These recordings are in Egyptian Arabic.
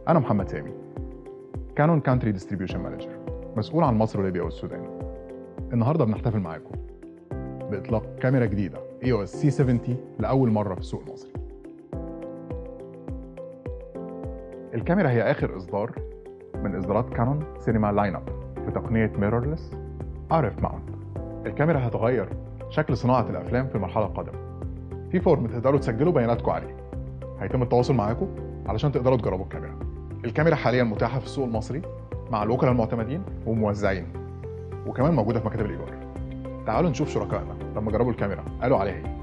أنا محمد سامي كانون كانتري ديستريبيوشن مانجر مسؤول عن مصر وليبيا والسودان النهارده بنحتفل معاكم بإطلاق كاميرا جديدة EOS C70 لأول مرة في السوق المصري الكاميرا هي آخر إصدار من إصدارات كانون سينما لاين أب في تقنية ميرورلس RF ماونت الكاميرا هتغير شكل صناعة الأفلام في المرحلة القادمة في فورم تقدروا تسجلوا بياناتكم عليه هيتم التواصل معاكم علشان تقدروا تجربوا الكاميرا الكاميرا حاليا متاحة في السوق المصري مع الوكلاء المعتمدين وموزعين وكمان موجودة في مكاتب الإيجار تعالوا نشوف شركائنا لما جربوا الكاميرا قالوا عليها ايه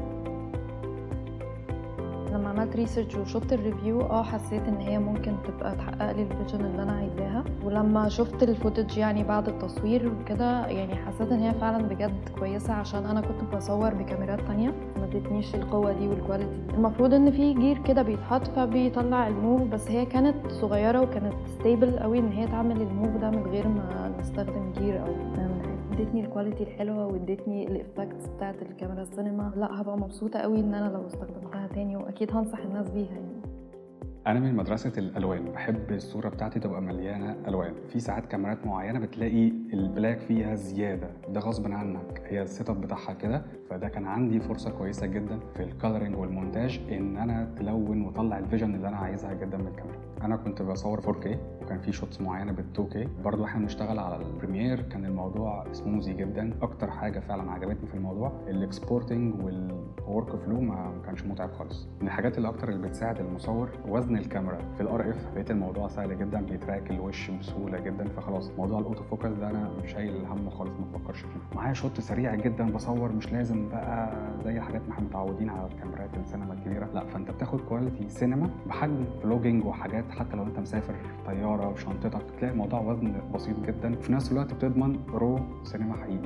لما عملت ريسيرش وشفت الريفيو اه حسيت ان هي ممكن تبقى تحقق لي الفيجن اللي انا عايزاها ولما شفت الفوتج يعني بعد التصوير وكده يعني حسيت ان هي فعلا بجد كويسه عشان انا كنت بصور بكاميرات تانية ما ادتنيش القوه دي والكواليتي دي المفروض ان في جير كده بيتحط فبيطلع الموف بس هي كانت صغيره وكانت ستيبل قوي ان هي تعمل الموف ده من غير ما نستخدم جير او نعمل حاجه ادتني الكواليتي الحلوه وادتني الافكتس بتاعت الكاميرا السينما لا هبقى مبسوطه قوي ان انا لو استخدمتها تاني واكيد هنصح الناس بيها يعني انا من مدرسه الالوان بحب الصوره بتاعتي تبقى مليانه الوان في ساعات كاميرات معينه بتلاقي البلاك فيها زياده ده غصب عنك هي السيت اب بتاعها كده فده كان عندي فرصه كويسه جدا في الكالرنج والمونتاج ان انا تلون وطلع الفيجن اللي انا عايزها جدا من الكاميرا انا كنت بصور 4K وكان في شوتس معينه بال 2K برضو احنا بنشتغل على البريمير كان الموضوع سموزي جدا اكتر حاجه فعلا عجبتني في الموضوع الاكسبورتنج والورك فلو ما كانش متعب خالص من الحاجات اللي اكتر اللي بتساعد المصور وزن الكاميرا في الار اف لقيت الموضوع سهل جدا بيتراك الوش بسهوله جدا فخلاص موضوع الاوتو فوكس ده انا مش شايل همه خالص ما بفكرش فيه معايا شوت سريع جدا بصور مش لازم بقى زي الحاجات ما احنا متعودين على الكاميرات السينما الكبيره لا فانت بتاخد كواليتي سينما بحجم فلوجينج وحاجات حتى لو انت مسافر طياره وشنطتك تلاقي الموضوع وزن بسيط جدا وفي نفس الوقت بتضمن رو سينما حقيقي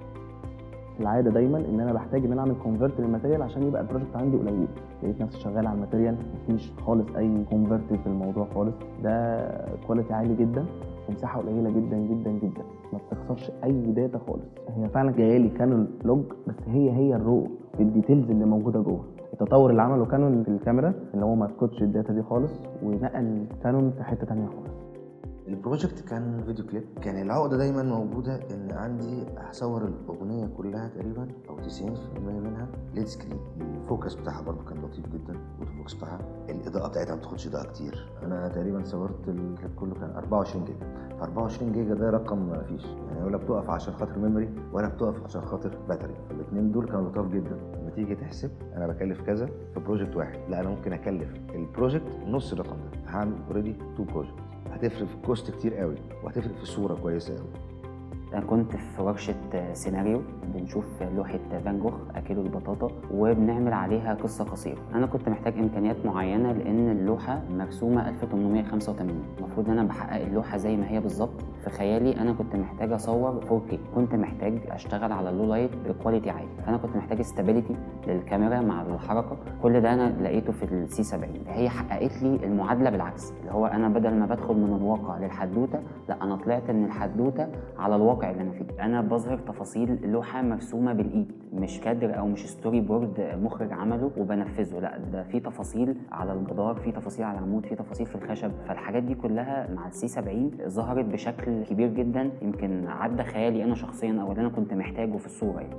العاده دايما ان انا بحتاج ان انا اعمل كونفرت للماتيريال عشان يبقى البروجكت عندي قليل لقيت نفسي شغال على الماتيريال مفيش خالص اي كونفرت في الموضوع خالص ده كواليتي عالي جدا ومساحه قليله جدا جدا جدا ما بتخسرش اي داتا خالص هي فعلا جايه لي كانون لوج بس هي هي الرو الديتيلز اللي موجوده جوه التطور اللي عمله كانون في الكاميرا اللي هو ما فقدش الداتا دي خالص ونقل كانون في حته تانية خالص البروجكت كان فيديو كليب كان العقدة دايما موجودة إن عندي هصور الأغنية كلها تقريبا أو 90% منها ليد سكرين الفوكس بتاعها برضو كان لطيف جدا والفوكس بتاعها الإضاءة بتاعتها ما بتاخدش إضاءة كتير أنا تقريبا صورت الكليب كله كان 24 جيجا ف 24 جيجا ده رقم ما فيش يعني ولا بتقف عشان خاطر ميموري ولا بتقف عشان خاطر باتري فالاثنين دول كانوا لطاف جدا لما تيجي تحسب أنا بكلف كذا في بروجكت واحد لا أنا ممكن أكلف البروجكت نص الرقم ده هعمل اوريدي تو بروجكت هتفرق في الكوست كتير قوي وهتفرق في الصوره كويسه قوي أنا كنت في ورشة سيناريو بنشوف لوحة فان جوخ أكيلو البطاطا وبنعمل عليها قصة قصيرة أنا كنت محتاج إمكانيات معينة لأن اللوحة مرسومة 1885 المفروض إن أنا بحقق اللوحة زي ما هي بالظبط في خيالي أنا كنت محتاج أصور 4K كنت محتاج أشتغل على اللو لايت بكواليتي عالي فأنا كنت محتاج استابيليتي للكاميرا مع الحركة كل ده أنا لقيته في السي 70 هي حققت لي المعادلة بالعكس اللي هو أنا بدل ما بدخل من الواقع للحدوتة لا أنا طلعت من الحدوتة على الواقع اللي انا فيه انا بظهر تفاصيل لوحه مرسومه بالايد مش كادر او مش ستوري بورد مخرج عمله وبنفذه لا ده في تفاصيل على الجدار في تفاصيل على العمود في تفاصيل في الخشب فالحاجات دي كلها مع السي 70 ظهرت بشكل كبير جدا يمكن عدى خيالي انا شخصيا او اللي انا كنت محتاجه في الصوره يعني.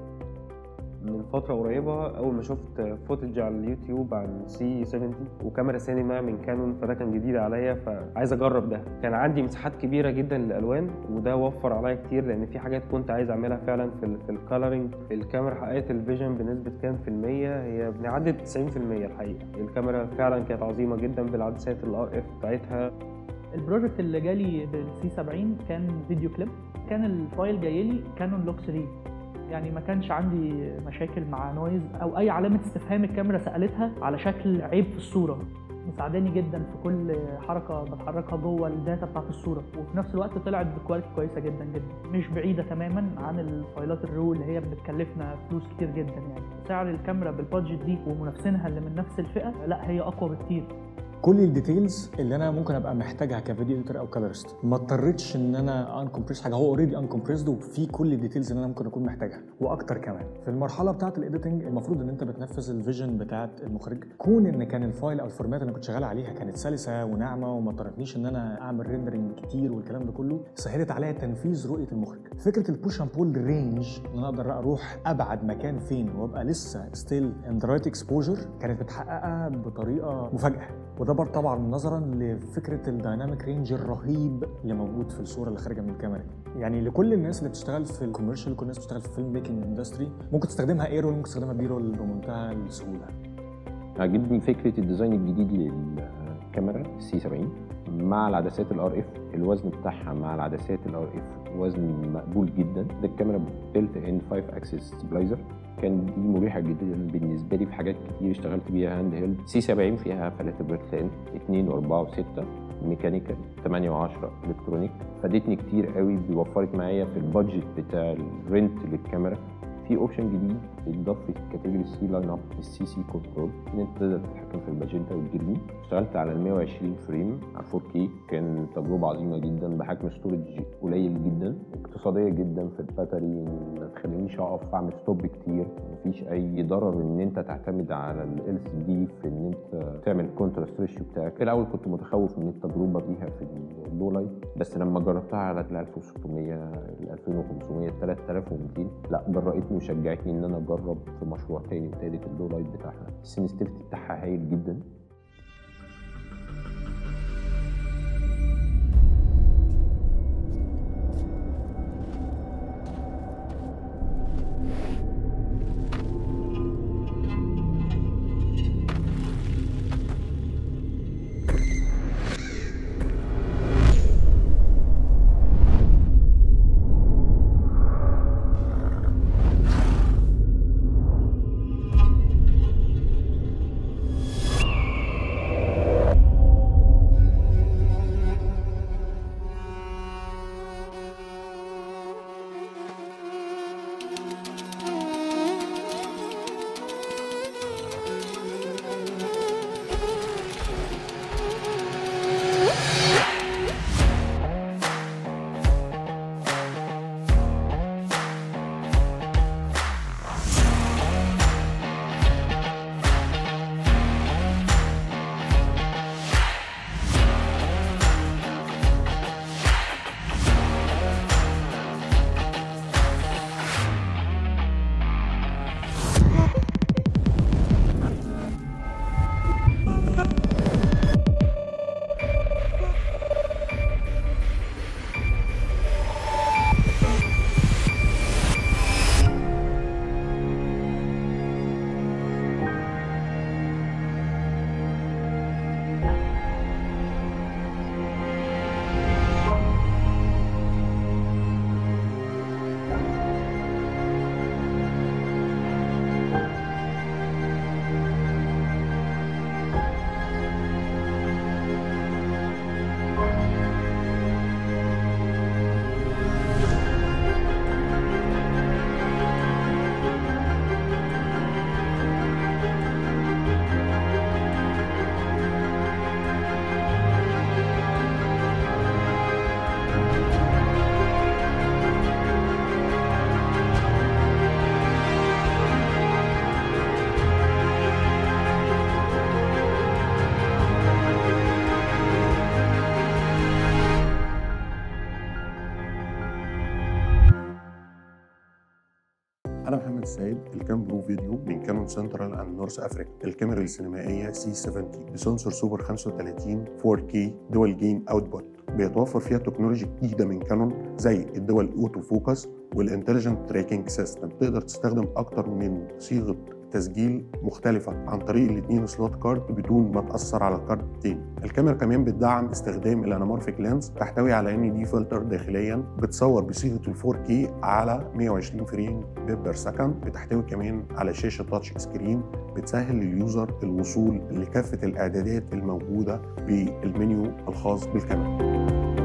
من فترة قريبة أول ما شفت فوتج على اليوتيوب عن سي 70 وكاميرا سينما من كانون فده كان جديد عليا فعايز أجرب ده كان عندي مساحات كبيرة جدا للألوان وده وفر عليا كتير لأن في حاجات كنت عايز أعملها فعلا في, ال في الكالرنج الكاميرا حققت الفيجن بنسبة كام في المية هي عدت 90% الحقيقة الكاميرا فعلا كانت عظيمة جدا بالعدسات الار اف بتاعتها البروجكت اللي جالي بالسي 70 كان فيديو كليب كان الفايل جاي لي كانون لوك 3 يعني ما كانش عندي مشاكل مع نويز او اي علامه استفهام الكاميرا سالتها على شكل عيب في الصوره مساعداني جدا في كل حركه بتحركها جوه الداتا بتاعت الصوره وفي نفس الوقت طلعت بكواليتي كويسه جدا جدا مش بعيده تماما عن الفايلات الرو اللي هي بتكلفنا فلوس كتير جدا يعني سعر الكاميرا بالبادجت دي ومنافسينها اللي من نفس الفئه لا هي اقوى بكتير كل الديتيلز اللي انا ممكن ابقى محتاجها كفيديو اديتور او كالورست ما اضطريتش ان انا انكمبريس حاجه هو اوريدي انكمبريسد وفي كل الديتيلز اللي انا ممكن اكون محتاجها واكتر كمان في المرحله بتاعه الايديتنج المفروض ان انت بتنفذ الفيجن بتاعه المخرج كون ان كان الفايل او الفورمات اللي أنا كنت شغال عليها كانت سلسه وناعمه وما اضطرتنيش ان انا اعمل ريندرنج كتير والكلام ده كله سهلت عليا تنفيذ رؤيه المخرج فكره البوش اند بول رينج ان انا اقدر اروح ابعد مكان فين وابقى لسه ستيل ان ذا رايت اكسبوجر كانت متحققه بطريقه مفاجاه وده برضه طبعا نظرا لفكره الدايناميك رينج الرهيب اللي موجود في الصوره اللي خارجه من الكاميرا دي. يعني لكل الناس اللي بتشتغل في الكوميرشال كل الناس بتشتغل في الفيلم ميكنج اندستري ممكن تستخدمها ايرول ممكن تستخدمها بيرول بمنتهى السهوله عجبني فكره الديزاين الجديد للكاميرا سي 70 مع العدسات الار اف الوزن بتاعها مع العدسات الار اف وزن مقبول جدا ده الكاميرا بيلت ان 5 اكسس ستابلايزر كان دي مريحه جدا بالنسبه لي في حاجات كتير اشتغلت بيها هاند هيلد سي 70 فيها فلاتر برتلان 2 و4 و6 ميكانيكال 8 و10 الكترونيك فادتني كتير قوي بيوفرت معايا في البادجت بتاع الرنت للكاميرا في اوبشن جديد اتضاف في كاتيجوري سي لاين اب السي سي كنترول ان انت تقدر تتحكم في الماجنتا والجرين اشتغلت على ال 120 فريم على 4K كان تجربه عظيمه جدا بحجم ستورج قليل جدا اقتصاديه جدا في الباتري ما تخلينيش اقف اعمل ستوب كتير مفيش اي ضرر ان انت تعتمد على ال سي دي في ان انت تعمل الكونتراست ريشيو بتاعك في الاول كنت متخوف من التجربه بيها في اللو لايت بس لما جربتها على ال 1600 ال 2500 ال 3200 لا جرأتني وشجعتني ان انا اجرب في مشروع تاني وتالت اللو لايت بتاعها السنسيتيفيتي بتاعها هايل جدا أنا محمد السيد الكام برو فيديو من كانون سنترال أند نورث أفريقيا الكاميرا السينمائية سي 70 بسنسور سوبر 35 4K دول جين أوتبوت بيتوفر فيها تكنولوجيا جديدة من كانون زي الدول أوتو فوكس والانتليجنت تراكنج سيستم تقدر تستخدم أكتر من صيغة تسجيل مختلفة عن طريق الاثنين سلوت كارد بدون ما تأثر على الكارد التاني الكاميرا كمان بتدعم استخدام الانامورفيك لينز تحتوي على ان دي فلتر داخليا بتصور بصيغة ال 4K على 120 فريم بير سكند بتحتوي كمان على شاشة تاتش سكرين بتسهل لليوزر الوصول لكافة الاعدادات الموجودة بالمنيو الخاص بالكاميرا